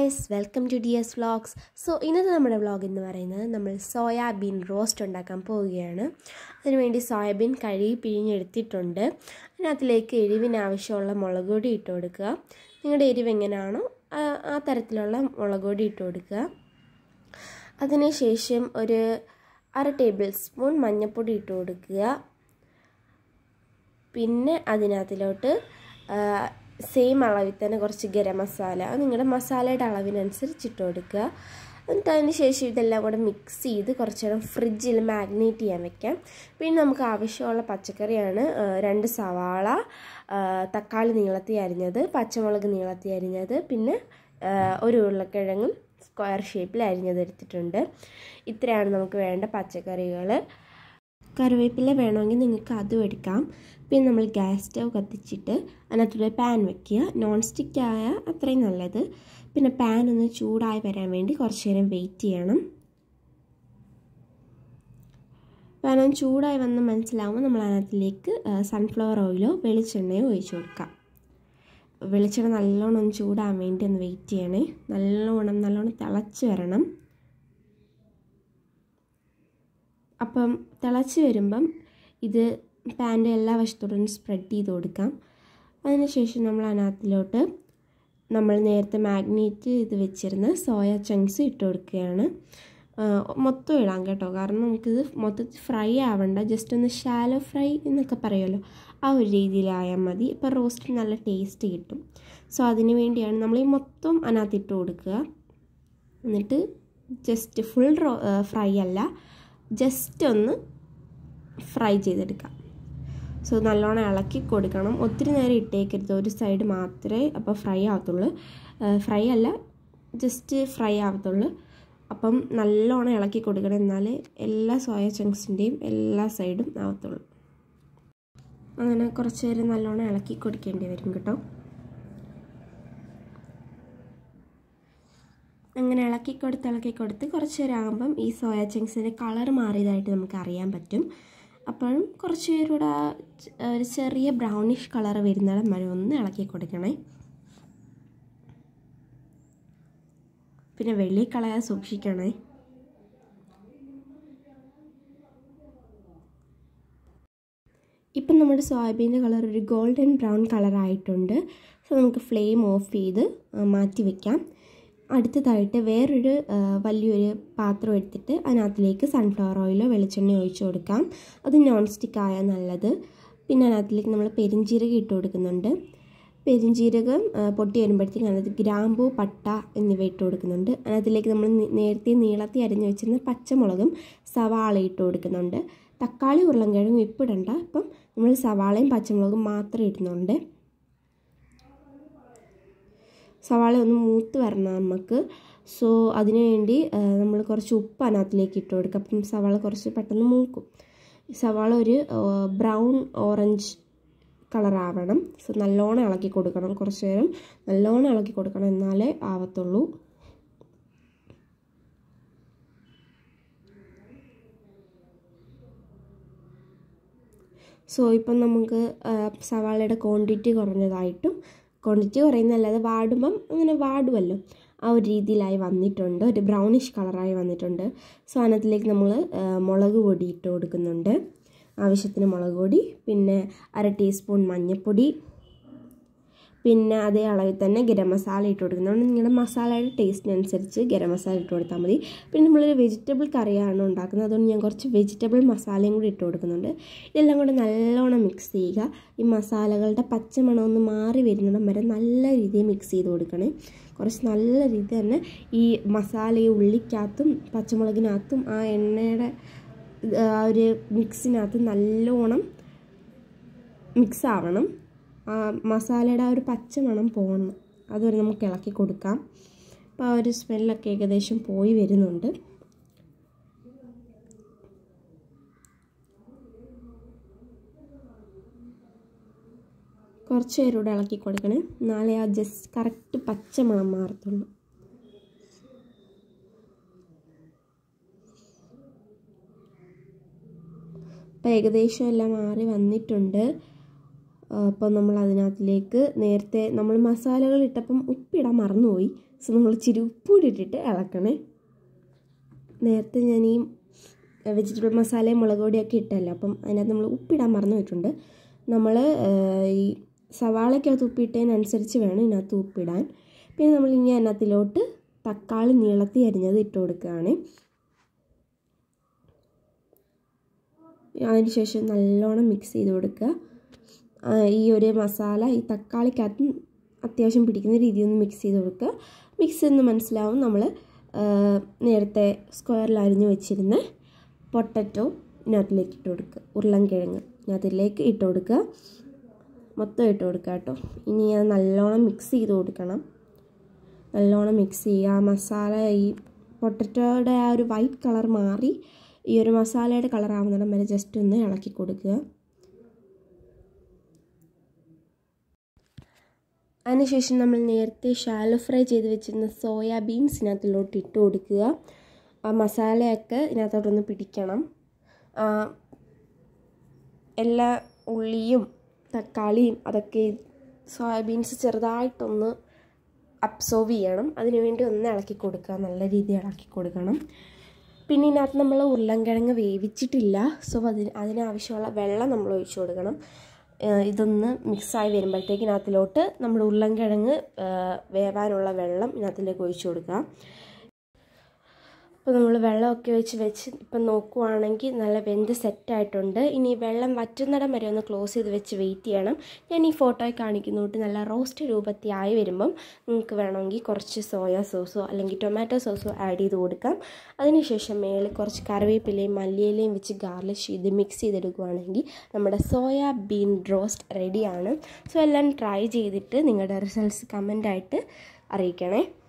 guys welcome to D S vlogs so ഇന്നത്തെ നമ്മുടെ vlog എന്ന് പറയുന്നത് നമ്മൾ സോയാബീൻ റോസ്റ്റ് ഉണ്ടാക്കാൻ പോവുകയാണ് അതിനുവേണ്ടി സോയാബീൻ കഴുകി പിഴിഞ്ഞെടുത്തിട്ടുണ്ട് അതിനകത്തിലേക്ക് എരിവിന് ആവശ്യമുള്ള മുളക് പൊടി ഇട്ട് കൊടുക്കുക നിങ്ങളുടെ എരിവ് എങ്ങനെയാണോ ആ- ആ തരത്തിലുള്ള മുളക് പൊടി ഇട്ട് കൊടുക്കുക അതിനുശേഷം ഒരു അര ടേബിൾ സ്പൂൺ മഞ്ഞൾപ്പൊടി ഇട്ട് കൊടുക്കുക പിന്നെ അതിനകത്തിലോട്ട് സെയിം അളവിൽ തന്നെ കുറച്ച് ഗരം മസാല അത് നിങ്ങളുടെ മസാലയുടെ അളവിനനുസരിച്ച് ഇട്ട് കൊടുക്കുക എന്നിട്ട് അതിന് ശേഷം ഇതെല്ലാം കൂടെ മിക്സ് ചെയ്ത് കുറച്ച് നേരം ഫ്രിഡ്ജിൽ മാഗ്നേറ്റ് ചെയ്യാൻ വെക്കാം പിന്നെ നമുക്ക് ആവശ്യമുള്ള പച്ചക്കറിയാണ് ആ, രണ്ട് സവാള ആ, തക്കാളി നീളത്തി അരിഞ്ഞത് പച്ചമുളക് നീളത്തി അരിഞ്ഞത് പിന്നെ ആ, ഒരു ഉരുളക്കിഴങ്ങും സ്ക്വയർ ഷേപ്പിൽ അരിഞ്ഞത് എടുത്തിട്ടുണ്ട് ഇത്രയാണ് നമുക്ക് വേണ്ട പച്ചക്കറികൾ കറിവേപ്പില വേണമെങ്കിൽ നിങ്ങൾക്ക് അതും എടുക്കാം പിന്നെ നമ്മൾ ഗ്യാസ് സ്റ്റവ് കത്തിച്ചിട്ട് അതിനകത്തൊരു പാൻ വെക്കുക നോൺ സ്റ്റിക്ക് ആയ അത്രയും നല്ലത് പിന്നെ പാൻ ഒന്ന് ചൂടായി വരാൻ വേണ്ടി കുറച്ച് നേരം വെയിറ്റ് ചെയ്യണം പാൻ ഒന്ന് ചൂടായി വന്ന് മനസ്സിലാവുമ്പോൾ നമ്മൾ അതിനകത്തിലേക്ക് സൺഫ്ലവർ ഓയിലോ വെളിച്ചെണ്ണയോ ഒഴിച്ചു കൊടുക്കാം വെളിച്ചെണ്ണ നല്ലോണം ഒന്ന് ചൂടാൻ വേണ്ടി ഒന്ന് വെയിറ്റ് ചെയ്യണേ നല്ലോണം നല്ലോണം തിളച്ച് വരണം അപ്പം തിളച്ച് വരുമ്പം ഇത് പാൻ്റെ എല്ലാ വശത്തോടും സ്പ്രെഡ് ചെയ്ത് കൊടുക്കാം അതിനുശേഷം നമ്മൾ അതിനകത്തിലോട്ട് നമ്മൾ നേരത്തെ മാഗ്നേറ്റ് ചെയ്ത് വെച്ചിരുന്ന സോയ ചങ്ക്സ് ഇട്ട് കൊടുക്കുകയാണ് ആ, മൊത്തം ഇടാം കേട്ടോ കാരണം നമുക്കിത് മൊത്തത്തിൽ ഫ്രൈ ആവണ്ട ജസ്റ്റ് ഒന്ന് ഷാലോ ഫ്രൈ എന്നൊക്കെ പറയുമല്ലോ ആ ഒരു രീതിയിലായാൽ മതി ഇപ്പോൾ റോസ്റ്റ് നല്ല ടേസ്റ്റ് കിട്ടും സോ അതിന് വേണ്ടിയാണ് നമ്മൾ ഈ മൊത്തം അതിനകത്ത് ഇട്ട് കൊടുക്കുക എന്നിട്ട് ജസ്റ്റ് ഫുൾ റോ ഫ്രൈ അല്ല ജസ്റ്റ് ഒന്ന് ഫ്രൈ ചെയ്തെടുക്കാം സോ നല്ലോണം ഇളക്കി കൊടുക്കണം ഒത്തിരി നേരം ഇട്ടേക്കരുത് ഒരു സൈഡ് മാത്രമേ അപ്പോൾ ഫ്രൈ ആവത്തുള്ളൂ ഫ്രൈ അല്ല ജസ്റ്റ് ഫ്രൈ ആവത്തുള്ളൂ അപ്പം നല്ലോണം ഇളക്കി കൊടുക്കണം എന്നാലേ എല്ലാ സോയ ചങ്ക്സിൻ്റെയും എല്ലാ സൈഡും ആവത്തുള്ളൂ അങ്ങനെ കുറച്ച് നേരം നല്ലോണം ഇളക്കി കൊടുക്കേണ്ടി വരും കേട്ടോ അങ്ങനെ ഇളക്കി കൊടുത്ത് ഇളക്കി കൊടുത്ത് കുറച്ച് നേരം ആകുമ്പം ഈ സോയ ചങ്ക്സിൻ്റെ കളർ മാറിയതായിട്ട് നമുക്ക് അറിയാൻ പറ്റും അപ്പോഴും കുറച്ച് പേരൂടെ ഒരു ചെറിയ ബ്രൗണിഷ് കളർ വരുന്നിടം വരെ ഒന്ന് ഇളക്കി കൊടുക്കണേ പിന്നെ വെള്ളി കളയാൻ സൂക്ഷിക്കണേ ഇപ്പം നമ്മുടെ സോയാബീൻ്റെ കളർ ഒരു ഗോൾഡൻ ബ്രൗൺ കളറായിട്ടുണ്ട് സോ നമുക്ക് ഫ്ലെയിം ഓഫ് ചെയ്ത് ആ, മാറ്റി വെക്കാം അടുത്തതായിട്ട് വേറൊരു ആ, വലിയൊരു പാത്രം എടുത്തിട്ട് അതിനകത്തിലേക്ക് സൺഫ്ലവർ ഓയിലോ വെളിച്ചെണ്ണയോ ഒഴിച്ചു കൊടുക്കാം അത് നോൺ സ്റ്റിക്ക് ആയാൽ നല്ലത് പിന്നെ അതിനകത്തിലേക്ക് നമ്മൾ പെരിഞ്ജീരകം ഇട്ട് കൊടുക്കുന്നുണ്ട് പെരിഞ്ജീരകം ആ, പൊട്ടി വരുമ്പോഴത്തേക്കും അതിനകത്ത് ഗ്രാമ്പൂ പട്ട എന്നിവ ഇട്ട് കൊടുക്കുന്നുണ്ട് അതിനകത്തിലേക്ക് നമ്മൾ നി- നേരത്തെ നീളത്തി അരിഞ്ഞു വെച്ചിരുന്ന പച്ചമുളകും സവാള ഇട്ട് കൊടുക്കുന്നുണ്ട് തക്കാളി ഉരുളൻകിഴങ്ങും ഇപ്പിടണ്ട അപ്പം നമ്മൾ സവാളയും പച്ചമുളകും മാത്രം ഇടുന്നുണ്ട് സവാള ഒന്ന് മൂത്ത് വരണം നമുക്ക് സോ അതിനു വേണ്ടി നമ്മൾ കുറച്ച് ഉപ്പ് അതിനകത്തിലേക്ക് ഇട്ട് കൊടുക്കുക അപ്പം സവാള കുറച്ച് പെട്ടെന്ന് മൂക്കും സവാള ഒരു ബ്രൗൺ ഓറഞ്ച് കളറാവണം സോ നല്ലോണം ഇളക്കി കൊടുക്കണം കുറച്ച് നേരം നല്ലോണം ഇളക്കി കൊടുക്കണം എന്നാലേ ആവത്തുള്ളൂ സോ ഇപ്പം നമുക്ക് ആ, സവാളയുടെ ക്വാണ്ടിറ്റി കുറഞ്ഞതായിട്ടും ക്വാണ്ടിറ്റി കുറയുന്നതല്ലാതെ വാടുമ്പം അങ്ങനെ വാടുമല്ലോ ആ ഒരു രീതിയിലായി വന്നിട്ടുണ്ട് ഒരു ബ്രൗണിഷ് കളറായി വന്നിട്ടുണ്ട് സോ അതിനകത്തിലേക്ക് നമ്മൾ ആ, മുളക് പൊടി ഇട്ട് കൊടുക്കുന്നുണ്ട് ആവശ്യത്തിന് മുളക് പൊടി പിന്നെ അര ടീസ്പൂൺ മഞ്ഞൾപ്പൊടി പിന്നെ അതേ അളവിൽ തന്നെ ഗരം മസാല ഇട്ട് കൊടുക്കുന്നുണ്ട് നിങ്ങളുടെ മസാലയുടെ ടേസ്റ്റിനനുസരിച്ച് ഗരം മസാല ഇട്ട് കൊടുത്താൽ മതി പിന്നെ നമ്മളൊരു വെജിറ്റബിൾ കറിയാണ് ഉണ്ടാക്കുന്നത് അതുകൊണ്ട് ഞാൻ കുറച്ച് വെജിറ്റബിൾ മസാലയും കൂടി ഇട്ട് കൊടുക്കുന്നുണ്ട് ഇതെല്ലാം കൂടെ നല്ലോണം മിക്സ് ചെയ്യുക ഈ മസാലകളുടെ പച്ചമണം ഒന്ന് മാറി വരുന്നിടം വരെ നല്ല രീതിയിൽ മിക്സ് ചെയ്ത് കൊടുക്കണേ കുറച്ച് നല്ല രീതിയിൽ തന്നെ ഈ മസാല ഈ ഉള്ളിക്കകത്തും പച്ചമുളകിനകത്തും ആ എണ്ണയുടെ ആ ഒരു മിക്സിനകത്ത് നല്ലോണം മിക്സ് ആവണം ആ മസാലയുടെ ആ ഒരു പച്ചമണം പോകണം അതുവരെ നമുക്ക് ഇളക്കി കൊടുക്കാം അപ്പോൾ ആ ഒരു സ്മെല്ലൊക്കെ ഏകദേശം പോയി വരുന്നുണ്ട് കുറച്ച് നേരം കൂടെ ഇളക്കി കൊടുക്കണേ നാളെ ആ ജസ്റ്റ് കറക്റ്റ് പച്ചമണം മാറത്തുള്ളൂ അപ്പോൾ ഏകദേശം എല്ലാം മാറി വന്നിട്ടുണ്ട് അപ്പോൾ നമ്മൾ അതിനകത്തിലേക്ക് നേരത്തെ നമ്മൾ മസാലകൾ ഇട്ടപ്പം ഉപ്പിടാൻ മറന്നുപോയി സോ നമ്മൾ ഇച്ചിരി ഉപ്പൂടി ഇട്ടിട്ട് ഇളക്കണേ നേരത്തെ ഞാൻ ഈ വെജിറ്റബിൾ മസാലയും മുളക് പൊടിയൊക്കെ ഇട്ടല്ലോ അപ്പം അതിനകത്ത് നമ്മൾ ഉപ്പിടാൻ മറന്നു പോയിട്ടുണ്ട് നമ്മൾ ഈ സവാളയ്ക്കകത്ത് ഉപ്പിട്ടതിനനുസരിച്ച് വേണം ഇതിനകത്ത് ഉപ്പിടാൻ പിന്നെ നമ്മൾ ഇനി അതിനകത്തിലോട്ട് തക്കാളി നീളത്തി അരിഞ്ഞത് ഇട്ട് കൊടുക്കുകയാണ് അതിനുശേഷം നല്ലോണം മിക്സ് ചെയ്ത് കൊടുക്കുക ഈ ഒരു മസാല ഈ തക്കാളിക്കകത്ത് അത്യാവശ്യം പിടിക്കുന്ന രീതിയിൽ ഒന്ന് മിക്സ് ചെയ്ത് കൊടുക്കുക മിക്സ് എന്ന് മനസ്സിലാവും നമ്മൾ നേരത്തെ സ്ക്വയറിൽ അരിഞ്ഞ് വെച്ചിരുന്ന പൊട്ടറ്റോ ഇതിനകത്തിലേക്ക് ഇട്ട് കൊടുക്കുക ഉരുളൻകിഴങ്ങ് ഇതിനകത്തിലേക്ക് ഇട്ട് കൊടുക്കുക മൊത്തം ഇട്ട് കൊടുക്കുക കേട്ടോ ഇനി അത് നല്ലോണം മിക്സ് ചെയ്ത് കൊടുക്കണം നല്ലോണം മിക്സ് ചെയ്യുക ആ മസാല ഈ പൊട്ടറ്റോയുടെ ആ ഒരു വൈറ്റ് കളർ മാറി ഈ ഒരു മസാലയുടെ കളർ ആവുന്നിടം വരെ ജസ്റ്റ് ഒന്ന് ഇളക്കി കൊടുക്കുക അതിനുശേഷം നമ്മൾ നേരത്തെ ഷാലോ ഫ്രൈ ചെയ്ത് വെച്ചിരുന്ന സോയാബീൻസ് ഇതിനകത്തിലോട്ട് ഇട്ട് കൊടുക്കുക ആ മസാലയൊക്കെ ഇതിനകത്തോട്ടൊന്ന് പിടിക്കണം എല്ലാ ഉള്ളിയും തക്കാളിയും അതൊക്കെ സോയാബീൻസ് ചെറുതായിട്ടൊന്ന് അബ്സോർവ് ചെയ്യണം അതിനുവേണ്ടി ഒന്ന് ഇളക്കി കൊടുക്കുക നല്ല രീതിയിൽ ഇളക്കി കൊടുക്കണം പിന്നെ ഇതിനകത്ത് നമ്മൾ ഉരുളൻകിഴങ്ങ് വേവിച്ചിട്ടില്ല സോ അതിന് അതിനാവശ്യമുള്ള വെള്ളം നമ്മൾ ഒഴിച്ചു കൊടുക്കണം ഇതൊന്ന് മിക്സായി വരുമ്പോഴത്തേക്ക് ഇതിനകത്തിലോട്ട് നമ്മൾ ഉരുളൻകിഴങ്ങ് വേവാനുള്ള വെള്ളം ഇതിനകത്തിലേക്ക് ഒഴിച്ചു കൊടുക്കുക അപ്പോൾ നമ്മൾ വെള്ളമൊക്കെ വെച്ച് വെച്ച് ഇപ്പം നോക്കുവാണെങ്കിൽ നല്ല വെന്ത് സെറ്റായിട്ടുണ്ട് ഇനി വെള്ളം വറ്റുന്നിടം വരെ ഒന്ന് ക്ലോസ് ചെയ്ത് വെച്ച് വെയിറ്റ് ചെയ്യണം ഞാൻ ഈ ഫോട്ടോയിൽ കാണിക്കുന്നോട്ട് നല്ല റോസ്റ്റ് രൂപത്തിലായി വരുമ്പം നിങ്ങൾക്ക് വേണമെങ്കിൽ കുറച്ച് സോയ സോസോ അല്ലെങ്കിൽ ടൊമാറ്റോ സോസോ ആഡ് ചെയ്ത് കൊടുക്കാം അതിനുശേഷം മേളിൽ കുറച്ച് കറിവേപ്പിലയും മല്ലിയിലയും വെച്ച് ഗാർലിഷ് ചെയ്ത് മിക്സ് ചെയ്തെടുക്കുകയാണെങ്കിൽ നമ്മുടെ സോയ ബീൻ റോസ്റ്റ് റെഡിയാണ് സോ എല്ലാം ട്രൈ ചെയ്തിട്ട് നിങ്ങളുടെ റിസൾട്ട്സ് കമൻ്റായിട്ട് അറിയിക്കണേ